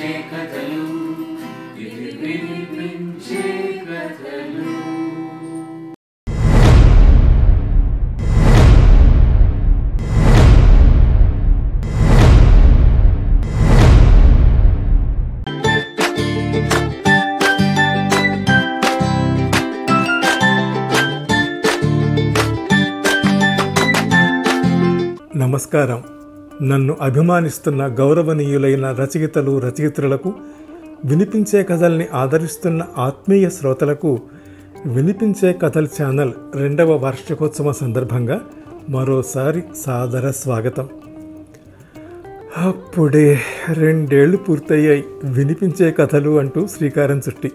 వినిపించే కథలు ఇవి వినిపించే కథలు నమస్కారం నన్ను అభిమానిస్తున్న గౌరవనీయులైన రచయితలు రచయిత్రులకు వినిపించే కథల్ని ఆదరిస్తున్న ఆత్మీయ శ్రోతలకు వినిపించే కథల ఛానల్ రెండవ వార్షికోత్సవం సందర్భంగా మరోసారి సాదర స్వాగతం అప్పుడే రెండేళ్లు పూర్తయ్యాయి వినిపించే కథలు అంటూ శ్రీకారం చుట్టి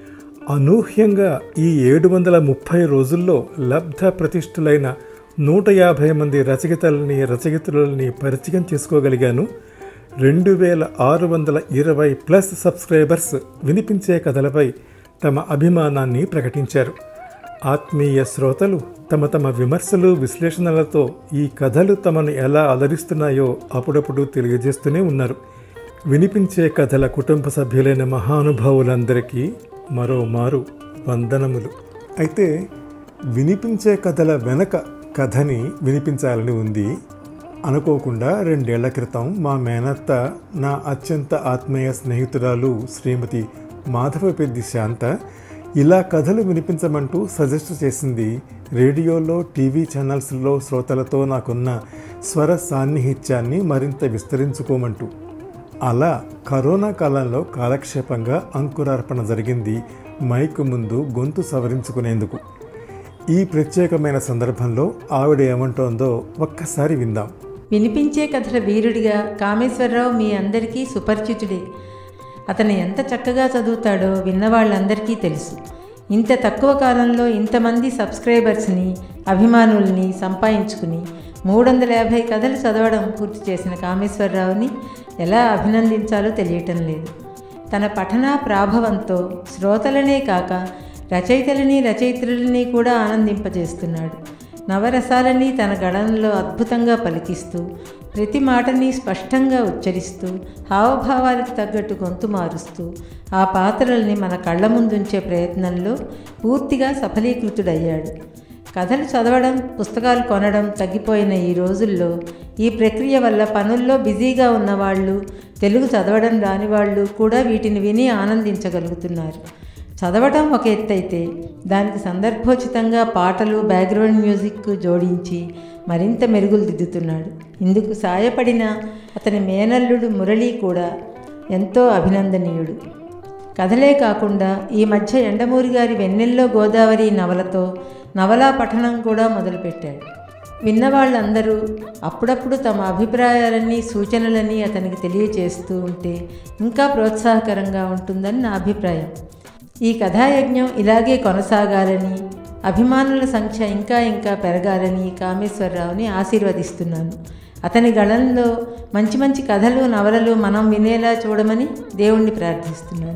అనూహ్యంగా ఈ ఏడు వందల ముప్పై రోజుల్లో లబ్ధ ప్రతిష్ఠులైన నూట యాభై మంది రచయితలని రచయితలని పరిచయం చేసుకోగలిగాను రెండు వేల ఆరు వందల ఇరవై ప్లస్ సబ్స్క్రైబర్స్ వినిపించే కథలపై తమ అభిమానాన్ని ప్రకటించారు ఆత్మీయ శ్రోతలు తమ తమ విమర్శలు విశ్లేషణలతో ఈ కథలు తమను ఎలా అలరిస్తున్నాయో అప్పుడప్పుడు తెలియజేస్తూనే ఉన్నారు వినిపించే కథల కుటుంబ సభ్యులైన మహానుభావులందరికీ మరోమారు వందనములు అయితే వినిపించే కథల వెనక కథని వినిపించాలని ఉంది అనుకోకుండా రెండేళ్ల క్రితం మా మేనత్త నా అత్యంత ఆత్మీయ స్నేహితురాలు శ్రీమతి మాధవ పెద్ది శాంత ఇలా కథలు వినిపించమంటూ సజెస్ట్ చేసింది రేడియోలో టీవీ ఛానల్స్లో శ్రోతలతో నాకున్న స్వర సాన్నిహిత్యాన్ని మరింత విస్తరించుకోమంటూ అలా కరోనా కాలంలో కాలక్షేపంగా అంకురార్పణ జరిగింది మైక్ ముందు గొంతు సవరించుకునేందుకు ఈ ప్రత్యేకమైన సందర్భంలో ఆవిడ ఏమంటోందో ఒక్కసారి విందాం వినిపించే కథల వీరుడిగా కామేశ్వరరావు మీ అందరికీ సుపరిచితుడే అతను ఎంత చక్కగా చదువుతాడో విన్నవాళ్ళందరికీ తెలుసు ఇంత తక్కువ కాలంలో ఇంతమంది సబ్స్క్రైబర్స్ని అభిమానుల్ని సంపాదించుకుని మూడు వందల యాభై కథలు చదవడం పూర్తి చేసిన కామేశ్వరరావుని ఎలా అభినందించాలో తెలియటం లేదు తన పఠన ప్రాభవంతో శ్రోతలనే కాక రచయితలని రచయిత్రులని కూడా ఆనందింపజేస్తున్నాడు నవరసాలని తన గళంలో అద్భుతంగా పలికిస్తూ ప్రతి మాటని స్పష్టంగా ఉచ్చరిస్తూ హావభావాలకు తగ్గట్టు గొంతు మారుస్తూ ఆ పాత్రల్ని మన కళ్ళ ముందుంచే ప్రయత్నంలో పూర్తిగా సఫలీకృతుడయ్యాడు కథలు చదవడం పుస్తకాలు కొనడం తగ్గిపోయిన ఈ రోజుల్లో ఈ ప్రక్రియ వల్ల పనుల్లో బిజీగా ఉన్నవాళ్ళు తెలుగు చదవడం రాని వాళ్ళు కూడా వీటిని విని ఆనందించగలుగుతున్నారు చదవడం ఒక ఎత్తైతే దానికి సందర్భోచితంగా పాటలు బ్యాక్గ్రౌండ్ మ్యూజిక్ జోడించి మరింత మెరుగులు దిద్దుతున్నాడు ఇందుకు సాయపడిన అతని మేనల్లుడు మురళి కూడా ఎంతో అభినందనీయుడు కథలే కాకుండా ఈ మధ్య ఎండమూరి గారి వెన్నెల్లో గోదావరి నవలతో నవలా పఠనం కూడా మొదలుపెట్టాడు విన్నవాళ్ళందరూ అప్పుడప్పుడు తమ అభిప్రాయాలని సూచనలని అతనికి తెలియచేస్తూ ఉంటే ఇంకా ప్రోత్సాహకరంగా ఉంటుందని నా అభిప్రాయం ఈ కథాయజ్ఞం ఇలాగే కొనసాగాలని అభిమానుల సంఖ్య ఇంకా ఇంకా పెరగాలని కామేశ్వరరావుని ఆశీర్వదిస్తున్నాను అతని గళంలో మంచి మంచి కథలు నవలలు మనం వినేలా చూడమని దేవుణ్ణి ప్రార్థిస్తున్నాను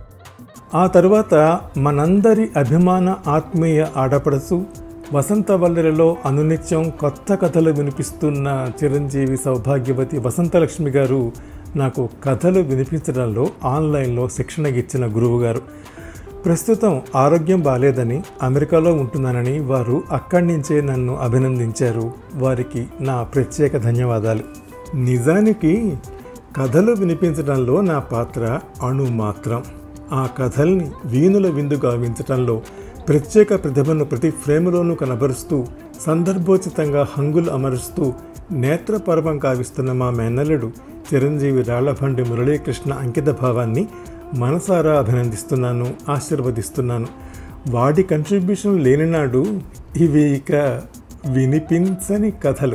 ఆ తరువాత మనందరి అభిమాన ఆత్మీయ ఆడపడుచు వసంతవల్లరిలో అనునిత్యం కొత్త కథలు వినిపిస్తున్న చిరంజీవి సౌభాగ్యవతి వసంతలక్ష్మి గారు నాకు కథలు వినిపించడంలో ఆన్లైన్లో శిక్షణ ఇచ్చిన గురువు గారు ప్రస్తుతం ఆరోగ్యం బాలేదని అమెరికాలో ఉంటున్నానని వారు అక్కడి నుంచే నన్ను అభినందించారు వారికి నా ప్రత్యేక ధన్యవాదాలు నిజానికి కథలు వినిపించడంలో నా పాత్ర అణు మాత్రం ఆ కథల్ని వీణుల విందు గావించటంలో ప్రత్యేక ప్రతిభను ప్రతి ఫ్రేములోనూ కనబరుస్తూ సందర్భోచితంగా హంగులు అమరుస్తూ నేత్రపర్వం కావిస్తున్న మా మేనల్లుడు చిరంజీవి రాళ్లభండి మురళీకృష్ణ అంకిత భావాన్ని మనసారా అభినందిస్తున్నాను ఆశీర్వదిస్తున్నాను వాడి కంట్రిబ్యూషన్ లేనినాడు ఇవి ఇక వినిపించని కథలు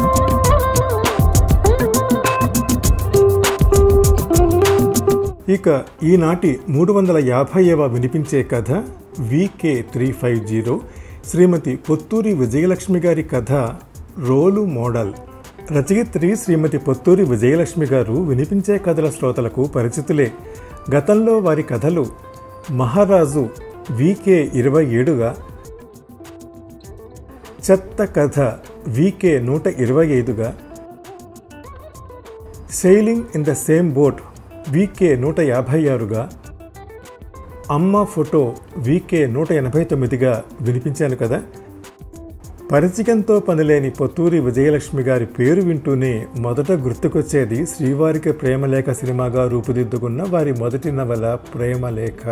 ఇక ఈనాటి మూడు వందల యాభైవ వినిపించే కథ వికే three five zero Shrimati Potturi Vijayalakshmi గారి కథ రోలు మోడల్ రచయిత్రి శ్రీమతి పొత్తూరి విజయలక్ష్మి గారు వినిపించే కథల శ్రోతలకు పరిచితులే గతంలో వారి కథలు మహారాజు వికే ఇరవై ఏడుగా చెత్త కథ వికే నూట ఇరవై ఐదుగా sailing in the same boat వికే నూట యాభై ఆరుగా అమ్మ ఫోటో వికే నూట ఎనభై తొమ్మిదిగా వినిపించాను కదా పరిచయంతో పనిలేని పొత్తూరి విజయలక్ష్మి గారి పేరు వింటూనే మొదట గుర్తుకొచ్చేది శ్రీవారికి ప్రేమలేఖ సినిమాగా రూపుదిద్దుకున్న వారి మొదటి నవల ప్రేమలేఖ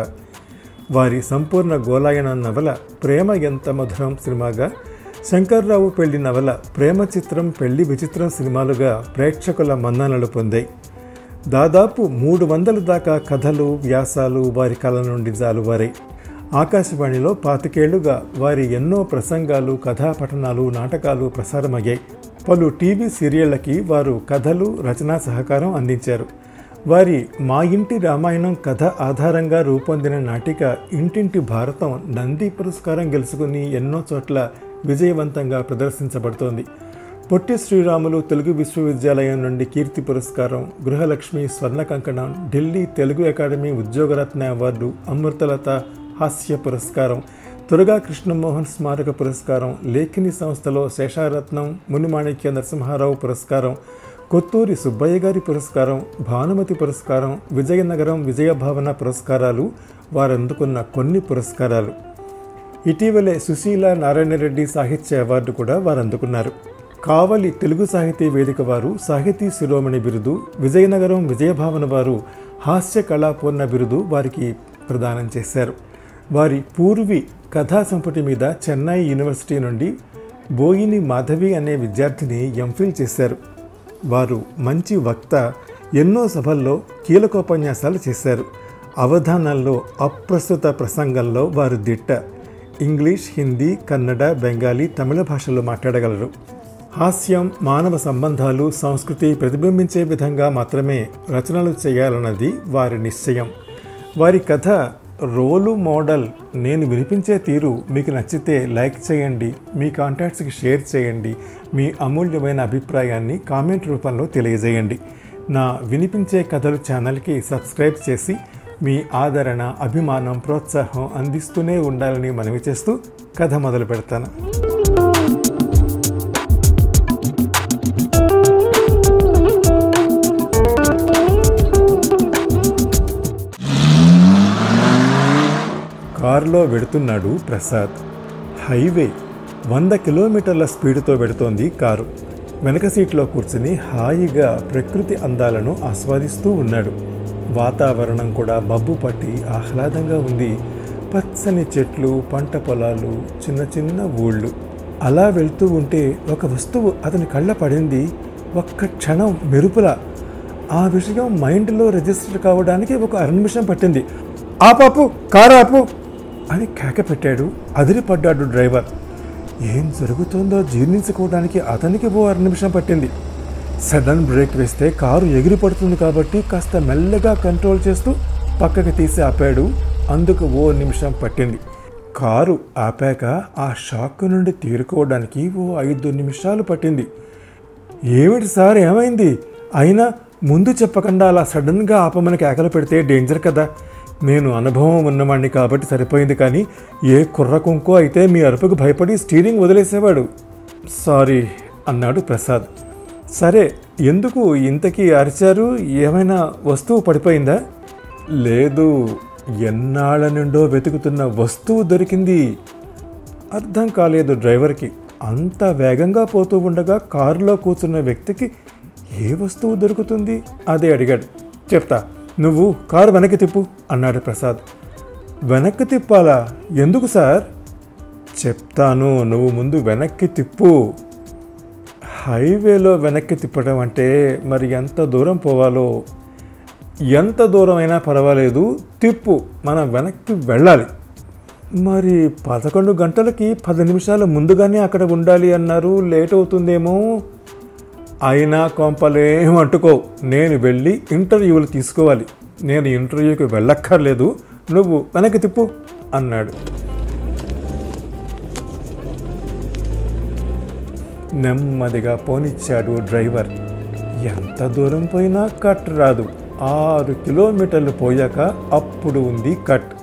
వారి సంపూర్ణ గోలాయన నవల ప్రేమ ఎంత మధురం సినిమాగా శంకర్రావు పెళ్లి నవల ప్రేమ చిత్రం పెళ్లి విచిత్రం సినిమాలుగా ప్రేక్షకుల మన్ననలు పొందాయి దాదాపు మూడు వందల దాకా కథలు వ్యాసాలు వారి కళ నుండి జాలువారాయి ఆకాశవాణిలో పాతికేళ్లుగా వారి ఎన్నో ప్రసంగాలు కథాపఠనాలు నాటకాలు ప్రసారమయ్యాయి పలు టీవీ సీరియళ్లకి వారు కథలు రచనా సహకారం అందించారు వారి మా ఇంటి రామాయణం కథ ఆధారంగా రూపొందిన నాటిక ఇంటింటి భారతం నంది పురస్కారం గెలుచుకుని ఎన్నో చోట్ల విజయవంతంగా ప్రదర్శించబడుతోంది పొట్టి శ్రీరాములు తెలుగు విశ్వవిద్యాలయం నుండి కీర్తి పురస్కారం గృహలక్ష్మి స్వర్ణ కంకణం ఢిల్లీ తెలుగు అకాడమీ ఉద్యోగరత్న అవార్డు అమృతలత హాస్య పురస్కారం తురగా కృష్ణమోహన్ స్మారక పురస్కారం లేఖిని సంస్థలో శేషారత్నం మునిమాణిక్య నరసింహారావు పురస్కారం కొత్తూరి సుబ్బయ్య గారి పురస్కారం భానుమతి పురస్కారం విజయనగరం విజయభావన పురస్కారాలు వారందుకున్న కొన్ని పురస్కారాలు ఇటీవలే సుశీల నారాయణరెడ్డి సాహిత్య అవార్డు కూడా వారు అందుకున్నారు కావలి తెలుగు సాహితీ వేదిక వారు సాహితీ శిరోమణి బిరుదు విజయనగరం విజయభావన వారు హాస్య కళాపూర్ణ బిరుదు వారికి ప్రదానం చేశారు వారి పూర్వి కథా సంపుటి మీద చెన్నై యూనివర్సిటీ నుండి బోయిని మాధవి అనే విద్యార్థిని ఎంఫిల్ చేశారు వారు మంచి వక్త ఎన్నో సభల్లో కీలకోపన్యాసాలు చేశారు అవధానాల్లో అప్రస్తుత ప్రసంగంలో వారు దిట్ట ఇంగ్లీష్ హిందీ కన్నడ బెంగాలీ తమిళ భాషలో మాట్లాడగలరు హాస్యం మానవ సంబంధాలు సంస్కృతి ప్రతిబింబించే విధంగా మాత్రమే రచనలు చేయాలన్నది వారి నిశ్చయం వారి కథ రోలు మోడల్ నేను వినిపించే తీరు మీకు నచ్చితే లైక్ చేయండి మీ కాంటాక్ట్స్కి షేర్ చేయండి మీ అమూల్యమైన అభిప్రాయాన్ని కామెంట్ రూపంలో తెలియజేయండి నా వినిపించే కథలు ఛానల్కి సబ్స్క్రైబ్ చేసి మీ ఆదరణ అభిమానం ప్రోత్సాహం అందిస్తూనే ఉండాలని మనవి చేస్తూ కథ మొదలు పెడతాను కారులో వెడుతున్నాడు ప్రసాద్ హైవే వంద కిలోమీటర్ల స్పీడ్తో వెడుతోంది కారు వెనక సీట్లో కూర్చుని హాయిగా ప్రకృతి అందాలను ఆస్వాదిస్తూ ఉన్నాడు వాతావరణం కూడా మబ్బు పట్టి ఆహ్లాదంగా ఉంది పచ్చని చెట్లు పంట పొలాలు చిన్న చిన్న ఊళ్ళు అలా వెళ్తూ ఉంటే ఒక వస్తువు అతని కళ్ళ పడింది ఒక్క క్షణం మెరుపులా ఆ విషయం మైండ్లో రిజిస్టర్ కావడానికి ఒక అర నిమిషం పట్టింది ఆపాపు కారు ఆపు అని కేక పెట్టాడు అదిరిపడ్డాడు డ్రైవర్ ఏం జరుగుతుందో జీర్ణించుకోవడానికి అతనికి ఓ అర నిమిషం పట్టింది సడన్ బ్రేక్ వేస్తే కారు ఎగిరి పడుతుంది కాబట్టి కాస్త మెల్లగా కంట్రోల్ చేస్తూ పక్కకి తీసి ఆపాడు అందుకు ఓ నిమిషం పట్టింది కారు ఆపాక ఆ షాక్ నుండి తీరుకోవడానికి ఓ ఐదు నిమిషాలు పట్టింది ఏమిటి సార్ ఏమైంది అయినా ముందు చెప్పకుండా అలా సడన్గా ఆపమని కేకలు పెడితే డేంజర్ కదా నేను అనుభవం ఉన్నవాడిని కాబట్టి సరిపోయింది కానీ ఏ కుర్ర కుంకో అయితే మీ అరుపుకు భయపడి స్టీరింగ్ వదిలేసేవాడు సారీ అన్నాడు ప్రసాద్ సరే ఎందుకు ఇంతకీ అరిచారు ఏమైనా వస్తువు పడిపోయిందా లేదు ఎన్నాళ్ళ నుండో వెతుకుతున్న వస్తువు దొరికింది అర్థం కాలేదు డ్రైవర్కి అంత వేగంగా పోతూ ఉండగా కారులో కూర్చున్న వ్యక్తికి ఏ వస్తువు దొరుకుతుంది అదే అడిగాడు చెప్తా నువ్వు కారు వెనక్కి తిప్పు అన్నాడు ప్రసాద్ వెనక్కి తిప్పాలా ఎందుకు సార్ చెప్తాను నువ్వు ముందు వెనక్కి తిప్పు హైవేలో వెనక్కి తిప్పడం అంటే మరి ఎంత దూరం పోవాలో ఎంత దూరం అయినా పర్వాలేదు తిప్పు మనం వెనక్కి వెళ్ళాలి మరి పదకొండు గంటలకి పది నిమిషాలు ముందుగానే అక్కడ ఉండాలి అన్నారు లేట్ అవుతుందేమో అయినా కొంపలేం అంటుకో నేను వెళ్ళి ఇంటర్వ్యూలు తీసుకోవాలి నేను ఇంటర్వ్యూకి వెళ్ళక్కర్లేదు నువ్వు వెనక్కి తిప్పు అన్నాడు నెమ్మదిగా పోనిచ్చాడు డ్రైవర్ ఎంత దూరం పోయినా కట్ రాదు ఆరు కిలోమీటర్లు పోయాక అప్పుడు ఉంది కట్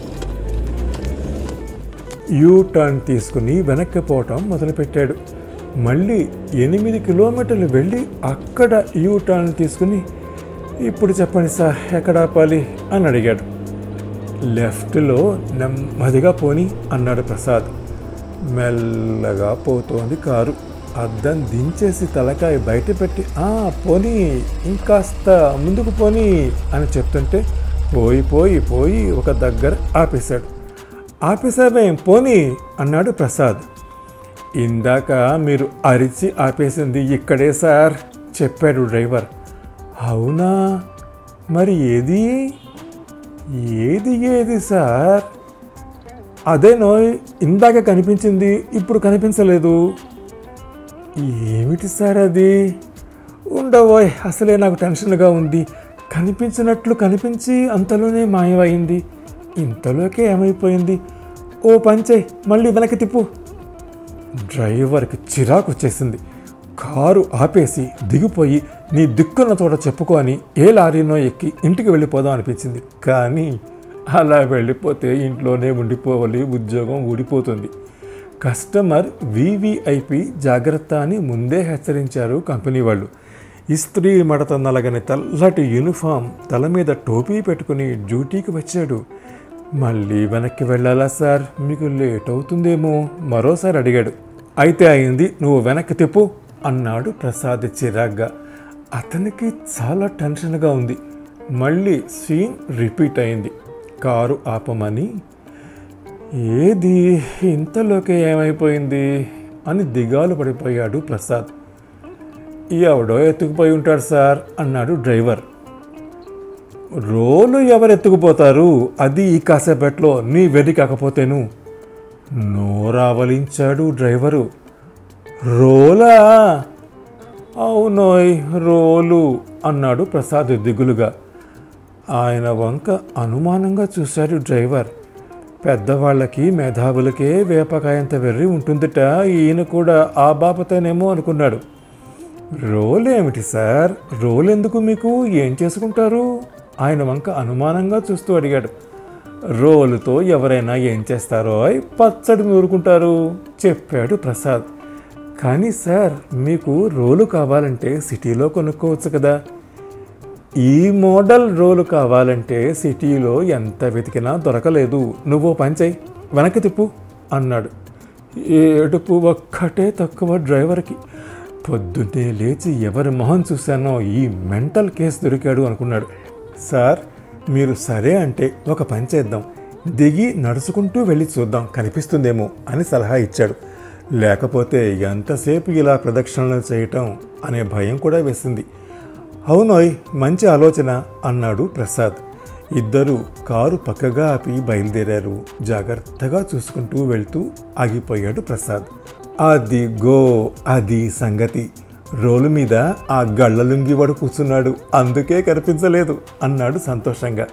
యూ టర్న్ తీసుకుని వెనక్కి పోవటం మొదలుపెట్టాడు మళ్ళీ ఎనిమిది కిలోమీటర్లు వెళ్ళి అక్కడ యూ టర్న్ తీసుకుని ఇప్పుడు చెప్పండి సార్ ఎక్కడ ఆపాలి అని అడిగాడు లెఫ్ట్లో నెమ్మదిగా పోని అన్నాడు ప్రసాద్ మెల్లగా పోతోంది కారు అద్దం దించేసి తలకాయ బయట పెట్టి "ఆ, పోనీ ఇంకాస్త ముందుకు పోని అని చెప్తుంటే పోయి పోయి పోయి ఒక దగ్గర ఆపేశాడు ఆపేశావేం పోనీ అన్నాడు ప్రసాద్ ఇందాక మీరు అరిచి ఆపేసింది ఇక్కడే సార్ చెప్పాడు డ్రైవర్ అవునా మరి ఏది ఏది ఏది సార్ అదే నోయ్ ఇందాక కనిపించింది ఇప్పుడు కనిపించలేదు ఏమిటి సార్ అది ఉండవోయ్ అసలే నాకు టెన్షన్గా ఉంది కనిపించినట్లు కనిపించి అంతలోనే మాయమైంది ఇంతలోకే ఏమైపోయింది ఓ పంచే మళ్ళీ వెనక్కి తిప్పు డ్రైవర్కి చిరాకు వచ్చేసింది కారు ఆపేసి దిగిపోయి నీ దిక్కున్న చోట చెప్పుకో అని ఏ లారీనో ఎక్కి ఇంటికి వెళ్ళిపోదాం అనిపించింది కానీ అలా వెళ్ళిపోతే ఇంట్లోనే ఉండిపోవాలి ఉద్యోగం ఊడిపోతుంది కస్టమర్ వివిఐపి జాగ్రత్త అని ముందే హెచ్చరించారు కంపెనీ వాళ్ళు ఇస్త్రీ మడత నలగని తెల్లటి యూనిఫామ్ తల మీద టోపీ పెట్టుకుని డ్యూటీకి వచ్చాడు మళ్ళీ వెనక్కి వెళ్ళాలా సార్ మీకు లేట్ అవుతుందేమో మరోసారి అడిగాడు అయితే అయింది నువ్వు వెనక్కి తిప్పు అన్నాడు ప్రసాద్ చిరాగ్గా అతనికి చాలా టెన్షన్గా ఉంది మళ్ళీ సీన్ రిపీట్ అయింది కారు ఆపమని ఏది ఇంతలోకే ఏమైపోయింది అని దిగాలు పడిపోయాడు ప్రసాద్ ఎవడో ఎత్తుకుపోయి ఉంటాడు సార్ అన్నాడు డ్రైవర్ రోలు ఎవరు ఎత్తుకుపోతారు అది ఈ కాసేపట్లో నీ వెర్రి కాకపోతేను నోరావలించాడు డ్రైవరు రోలా అవునోయ్ రోలు అన్నాడు ప్రసాద్ దిగులుగా ఆయన వంక అనుమానంగా చూశాడు డ్రైవర్ పెద్దవాళ్ళకి మేధావులకే వేపకాయంత వెర్రి ఉంటుందిట ఈయన కూడా ఆ బాపతేనేమో అనుకున్నాడు రోల్ ఏమిటి సార్ రోల్ ఎందుకు మీకు ఏం చేసుకుంటారు ఆయన వంక అనుమానంగా చూస్తూ అడిగాడు రోలుతో ఎవరైనా ఏం చేస్తారో అయ్ పచ్చడి నూరుకుంటారు చెప్పాడు ప్రసాద్ కానీ సార్ మీకు రోలు కావాలంటే సిటీలో కొనుక్కోవచ్చు కదా ఈ మోడల్ రోలు కావాలంటే సిటీలో ఎంత వెతికినా దొరకలేదు నువ్వు పంచై వెనక్కి తిప్పు అన్నాడు ఏడుపు ఒక్కటే తక్కువ డ్రైవర్కి పొద్దున్నే లేచి ఎవరి మొహం చూశానో ఈ మెంటల్ కేసు దొరికాడు అనుకున్నాడు సార్ మీరు సరే అంటే ఒక పని చేద్దాం దిగి నడుచుకుంటూ వెళ్ళి చూద్దాం కనిపిస్తుందేమో అని సలహా ఇచ్చాడు లేకపోతే ఎంతసేపు ఇలా ప్రదక్షిణలు చేయటం అనే భయం కూడా వేసింది అవునోయ్ మంచి ఆలోచన అన్నాడు ప్రసాద్ ఇద్దరు కారు పక్కగా ఆపి బయలుదేరారు జాగ్రత్తగా చూసుకుంటూ వెళ్తూ ఆగిపోయాడు ప్రసాద్ అది గో అది సంగతి రోలు మీద ఆ గళ్ళలుంగి వాడు కూర్చున్నాడు అందుకే కనిపించలేదు అన్నాడు సంతోషంగా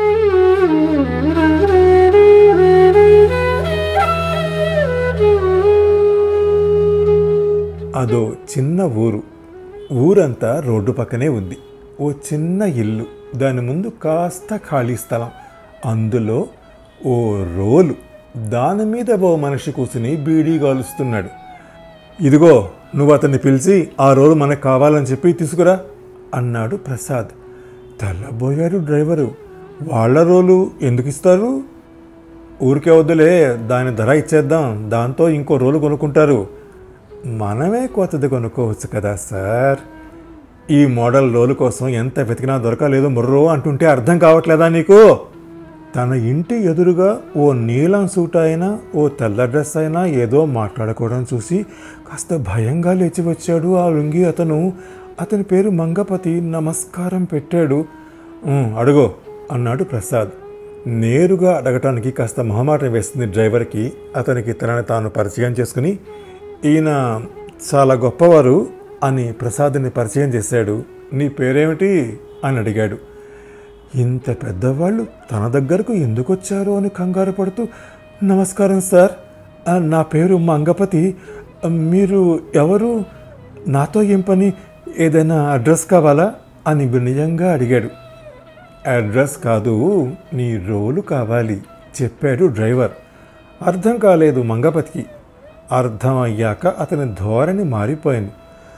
అదో చిన్న ఊరు ఊరంతా రోడ్డు పక్కనే ఉంది ఓ చిన్న ఇల్లు దాని ముందు కాస్త ఖాళీ స్థలం అందులో ఓ రోలు దాని మీద ఓ మనిషి కూర్చుని బీడీ గాలుస్తున్నాడు ఇదిగో నువ్వు అతన్ని పిలిచి ఆ రోలు మనకు కావాలని చెప్పి తీసుకురా అన్నాడు ప్రసాద్ తెల్లబోయాడు డ్రైవరు వాళ్ళ రోలు ఎందుకు ఇస్తారు ఊరికే వద్దులే దాని ధర ఇచ్చేద్దాం దాంతో ఇంకో రోలు కొనుక్కుంటారు మనమే కొత్తది కొనుక్కోవచ్చు కదా సార్ ఈ మోడల్ రోలు కోసం ఎంత వెతికినా దొరకలేదు ముర్రో అంటుంటే అర్థం కావట్లేదా నీకు తన ఇంటి ఎదురుగా ఓ నీలం సూట్ అయినా ఓ తెల్ల డ్రెస్ అయినా ఏదో మాట్లాడుకోవడం చూసి కాస్త భయంగా లేచి వచ్చాడు ఆ లుంగి అతను అతని పేరు మంగపతి నమస్కారం పెట్టాడు "ఉం, అడుగో అన్నాడు ప్రసాద్ నేరుగా అడగటానికి కాస్త మొహమాటం వేస్తుంది డ్రైవర్కి అతనికి తనని తాను పరిచయం చేసుకుని ఈయన చాలా గొప్పవారు అని ప్రసాద్ని పరిచయం చేశాడు నీ పేరేమిటి అని అడిగాడు ఇంత పెద్దవాళ్ళు తన దగ్గరకు ఎందుకు వచ్చారో అని కంగారు పడుతూ నమస్కారం సార్ ఆ, నా పేరు మంగపతి ఆ, మీరు ఎవరు నాతో ఏం పని ఏదైనా అడ్రస్ కావాలా అని వినయంగా అడిగాడు అడ్రస్ కాదు నీ రోలు కావాలి చెప్పాడు డ్రైవర్ అర్థం కాలేదు మంగపతికి అర్థమయ్యాక అతని ధోరణి మారిపోయింది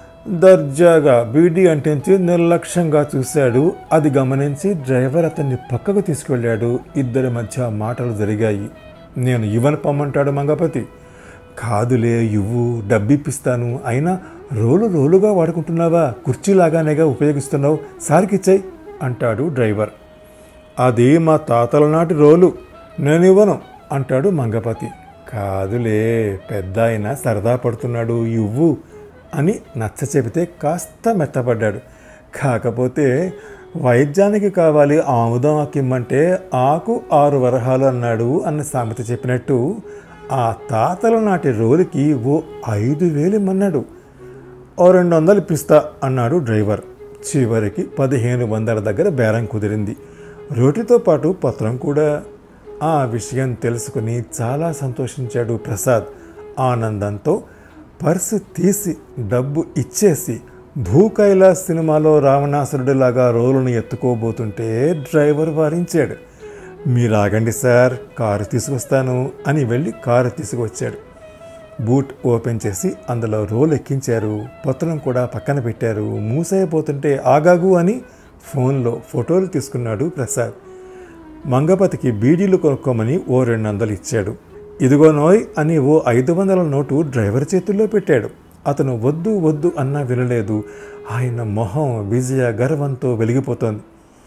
దర్జాగా బీడీ అంటించి నిర్లక్ష్యంగా చూశాడు అది గమనించి డ్రైవర్ అతన్ని పక్కకు తీసుకెళ్ళాడు ఇద్దరి మధ్య మాటలు జరిగాయి నేను ఇవ్వను పొమ్మంటాడు మంగపతి కాదులే ఇవ్వు డబ్బిప్పిస్తాను అయినా రోలు రోలుగా వాడుకుంటున్నావా కుర్చీలాగానేగా ఉపయోగిస్తున్నావు సారికిచ్చాయి అంటాడు డ్రైవర్ అది మా తాతల నాటి రోలు నేను ఇవ్వను అంటాడు మంగపతి కాదులే పెద్ద ఆయన సరదా పడుతున్నాడు ఇవ్వు అని నచ్చ చెబితే కాస్త మెత్తపడ్డాడు కాకపోతే వైద్యానికి కావాలి ఆముదం ఆకిమ్మంటే ఆకు ఆరు వరహాలు అన్నాడు అన్న సామెత చెప్పినట్టు ఆ తాతల నాటి రోలుకి ఓ ఐదు వేలు ఇమ్మన్నాడు ఓ రెండు వందలు ఇప్పిస్తా అన్నాడు డ్రైవర్ చివరికి పదిహేను వందల దగ్గర బేరం కుదిరింది రోటితో పాటు పత్రం కూడా ఆ విషయం తెలుసుకుని చాలా సంతోషించాడు ప్రసాద్ ఆనందంతో పర్సు తీసి డబ్బు ఇచ్చేసి భూ కైలాస్ సినిమాలో రావణాసురుడిలాగా రోలును ఎత్తుకోబోతుంటే డ్రైవర్ వారించాడు మీరు ఆగండి సార్ కారు తీసుకొస్తాను అని వెళ్ళి కారు తీసుకొచ్చాడు బూట్ ఓపెన్ చేసి అందులో రోల్ ఎక్కించారు పత్రం కూడా పక్కన పెట్టారు మూసైపోతుంటే ఆగాగు అని ఫోన్లో ఫోటోలు తీసుకున్నాడు ప్రసాద్ మంగపతికి బీడీలు కొనుక్కోమని ఓ రెండు వందలు ఇచ్చాడు ఇదిగో నోయ్ అని ఓ ఐదు వందల నోటు డ్రైవర్ చేతుల్లో పెట్టాడు అతను వద్దు వద్దు అన్నా వినలేదు ఆయన మొహం విజయ గర్వంతో వెలిగిపోతోంది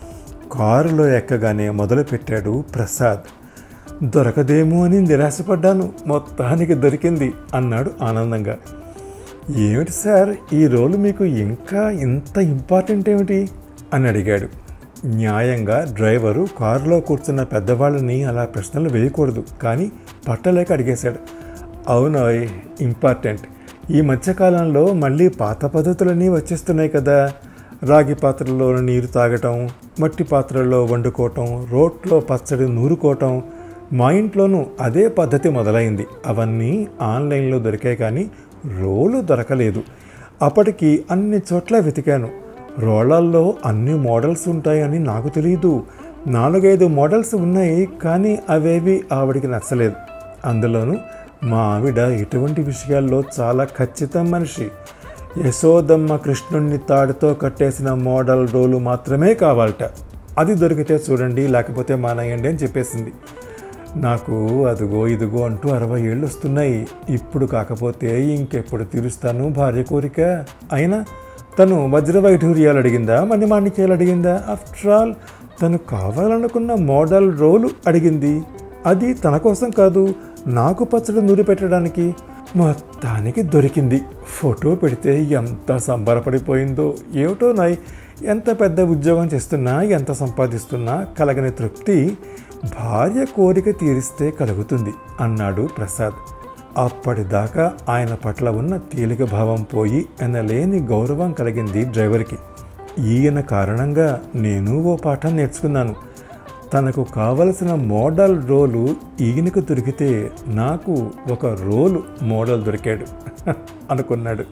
కారులో ఎక్కగానే మొదలుపెట్టాడు ప్రసాద్ దొరకదేమో అని నిరాశపడ్డాను మొత్తానికి దొరికింది అన్నాడు ఆనందంగా ఏమిటి సార్ ఈ రోలు మీకు ఇంకా ఇంత ఇంపార్టెంట్ ఏమిటి అని అడిగాడు న్యాయంగా డ్రైవరు కారులో కూర్చున్న పెద్దవాళ్ళని అలా ప్రశ్నలు వేయకూడదు కానీ పట్టలేక అడిగేశాడు అవునోయ్ ఇంపార్టెంట్ ఈ మధ్యకాలంలో మళ్ళీ పాత పద్ధతులన్నీ వచ్చేస్తున్నాయి కదా రాగి పాత్రలో నీరు తాగటం మట్టి పాత్రల్లో వండుకోవటం రోట్లో పచ్చడి నూరుకోవటం మా ఇంట్లోనూ అదే పద్ధతి మొదలైంది అవన్నీ ఆన్లైన్లో దొరికాయి కానీ రోలు దొరకలేదు అప్పటికి అన్ని చోట్ల వెతికాను రోళ్ళల్లో అన్ని మోడల్స్ ఉంటాయని నాకు తెలియదు నాలుగైదు మోడల్స్ ఉన్నాయి కానీ అవేవి ఆవిడికి నచ్చలేదు అందులోనూ మా ఆవిడ ఎటువంటి విషయాల్లో చాలా ఖచ్చితం మనిషి యశోదమ్మ కృష్ణుణ్ణి తాడుతో కట్టేసిన మోడల్ రోలు మాత్రమే కావాలట అది దొరికితే చూడండి లేకపోతే మానేయండి అని చెప్పేసింది నాకు అదిగో ఇదిగో అంటూ అరవై ఏళ్ళు వస్తున్నాయి ఇప్పుడు కాకపోతే ఇంకెప్పుడు తీరుస్తాను భార్య కోరిక అయినా తను వజ్ర వైఢూర్యాలు అడిగిందా మణిమాణిక్యాలు అడిగిందా ఆఫ్టర్ ఆల్ తను కావాలనుకున్న మోడల్ రోలు అడిగింది అది తన కోసం కాదు నాకు పచ్చడి నూరి పెట్టడానికి మొత్తానికి దొరికింది ఫోటో పెడితే ఎంత సంబరపడిపోయిందో ఏమిటో నాయ్ ఎంత పెద్ద ఉద్యోగం చేస్తున్నా ఎంత సంపాదిస్తున్నా కలగని తృప్తి భార్య కోరిక తీరిస్తే కలుగుతుంది అన్నాడు ప్రసాద్ అప్పటిదాకా ఆయన పట్ల ఉన్న తేలిక భావం పోయి ఎనలేని గౌరవం కలిగింది డ్రైవర్కి ఈయన కారణంగా నేను ఓ పాఠం నేర్చుకున్నాను తనకు కావలసిన మోడల్ రోలు ఈయనకు దొరికితే నాకు ఒక రోలు మోడల్ దొరికాడు అనుకున్నాడు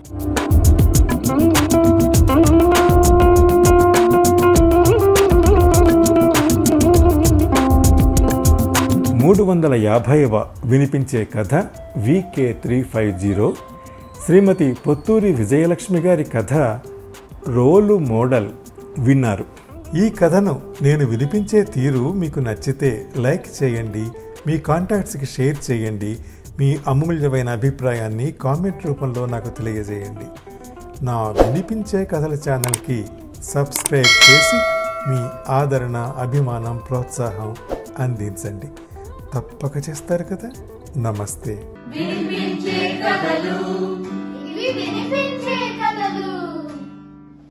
మూడు వందల యాభైవ వినిపించే కథ వికే three five zero Shrimati Potturi Vijayalakshmi గారి కథ రోలు మోడల్ విన్నారు ఈ కథను నేను వినిపించే తీరు మీకు నచ్చితే లైక్ చేయండి మీ కాంటాక్ట్స్కి షేర్ చేయండి మీ అమూల్యమైన అభిప్రాయాన్ని కామెంట్ రూపంలో నాకు తెలియజేయండి నా వినిపించే కథల ఛానల్కి సబ్స్క్రైబ్ చేసి మీ ఆదరణ అభిమానం ప్రోత్సాహం అందించండి తప్పక చేస్తారు కదా నమస్తే ఇవి వినిపించే